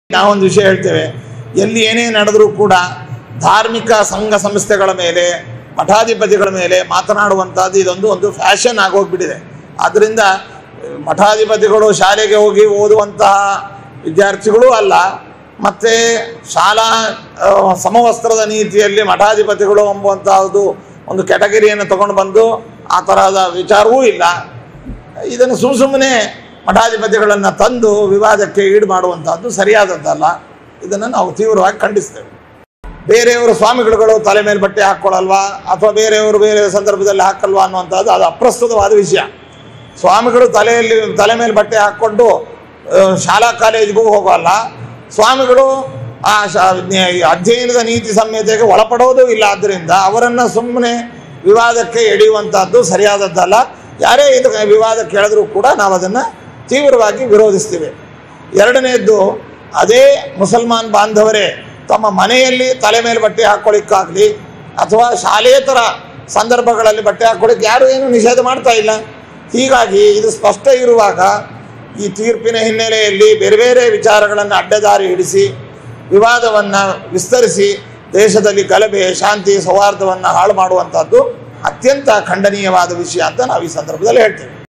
ನಾವೊಂದು ವಿಷಯ ಹೇಳ್ತೇವೆ ಎಲ್ಲಿ ಏನೇ ನಡೆದರೂ ಕೂಡ ಧಾರ್ಮಿಕ ಸಂಘ ಸಂಸ್ಥೆಗಳ ಮೇಲೆ ಮಠಾಧಿಪತಿಗಳ ಮೇಲೆ ಮಾತನಾಡುವಂಥದ್ದು ಇದೊಂದು ಒಂದು ಫ್ಯಾಷನ್ ಆಗೋಗ್ಬಿಟ್ಟಿದೆ ಆದ್ದರಿಂದ ಮಠಾಧಿಪತಿಗಳು ಶಾಲೆಗೆ ಹೋಗಿ ಓದುವಂತಹ ವಿದ್ಯಾರ್ಥಿಗಳೂ ಅಲ್ಲ ಮತ್ತು ಶಾಲಾ ಆ, ಸಮವಸ್ತ್ರದ ನೀತಿಯಲ್ಲಿ ಮಠಾಧಿಪತಿಗಳು ಎಂಬುವಂತಹದ್ದು ಒಂದು ಕೆಟಗರಿಯನ್ನು ತಗೊಂಡು ಬಂದು ಆ ತರಹದ ವಿಚಾರವೂ ಇಲ್ಲ ಇದನ್ನು ಸುಮ್ಮ ಸುಮ್ಮನೆ ಮಠಾಧಿಪತಿಗಳನ್ನು ತಂದು ವಿವಾದಕ್ಕೆ ಈಡು ಮಾಡುವಂತಹದ್ದು ಸರಿಯಾದದ್ದಲ್ಲ ಇದನ್ನು ನಾವು ತೀವ್ರವಾಗಿ ಖಂಡಿಸ್ತೇವೆ ಬೇರೆಯವರು ಸ್ವಾಮಿಗಳುಗಳು ತಲೆ ಮೇಲೆ ಬಟ್ಟೆ ಹಾಕ್ಕೊಳ್ಳಲ್ವಾ ಅಥವಾ ಬೇರೆಯವರು ಬೇರೆ ಸಂದರ್ಭದಲ್ಲಿ ಹಾಕಲ್ವಾ ಅನ್ನುವಂಥದ್ದು ಅದು ಅಪ್ರಸ್ತುತವಾದ ವಿಷಯ ಸ್ವಾಮಿಗಳು ತಲೆಯಲ್ಲಿ ತಲೆ ಮೇಲೆ ಬಟ್ಟೆ ಹಾಕ್ಕೊಂಡು ಆ, ಶಾಲಾ ಕಾಲೇಜಿಗೂ ಹೋಗಲ್ಲ ಸ್ವಾಮಿಗಳು ಆ ಶಾ ನ್ಯ- ಅಧ್ಯಯನದ ನೀತಿ ಸಂಹಿತೆಗೆ ಒಳಪಡೋದು ಇಲ್ಲ ಆದ್ದರಿಂದ ಅವರನ್ನು ಸುಮ್ಮನೆ ವಿವಾದಕ್ಕೆ ಎಳೆಯುವಂಥದ್ದು ಸರಿಯಾದದ್ದಲ್ಲ ಯಾರೇ ಇದು ವಿವಾದ ಕೇಳಿದ್ರೂ ಕೂಡ ನಾವು ಅದನ್ನು ತೀವ್ರವಾಗಿ ವಿರೋಧಿಸ್ತೀವಿ ಎರಡನೆಯದ್ದು ಅದೇ ಮುಸಲ್ಮಾನ್ ಬಾಂಧವರೇ ತಮ್ಮ ಮನೆಯಲ್ಲಿ ತಲೆ ಮೇಲೆ ಬಟ್ಟೆ ಹಾಕ್ಕೊಳ್ಳಿಕ್ಕಾಗಲಿ ಅಥವಾ ಶಾಲೇತರ ಸಂದರ್ಭಗಳಲ್ಲಿ ಬಟ್ಟೆ ಹಾಕ್ಕೊಳ್ಳಿಕ್ಕೆ ಯಾರು ಏನು ನಿಷೇಧ ಮಾಡ್ತಾ ಇಲ್ಲ ಹೀಗಾಗಿ ಇದು ಸ್ಪಷ್ಟ ಇರುವಾಗ ಈ ತೀರ್ಪಿನ ಹಿನ್ನೆಲೆಯಲ್ಲಿ ಬೇರೆ ಬೇರೆ ವಿಚಾರಗಳನ್ನು ಅಡ್ಡದಾರಿ ಹಿಡಿಸಿ ವಿವಾದವನ್ನು ವಿಸ್ತರಿಸಿ ದೇಶದಲ್ಲಿ ಗಲಭೆ ಶಾಂತಿ ಸೌಹಾರ್ದವನ್ನು ಹಾಳು ಮಾಡುವಂಥದ್ದು ಅತ್ಯಂತ ಖಂಡನೀಯವಾದ ವಿಷಯ ಅಂತ ನಾವು ಈ ಸಂದರ್ಭದಲ್ಲಿ ಹೇಳ್ತೇವೆ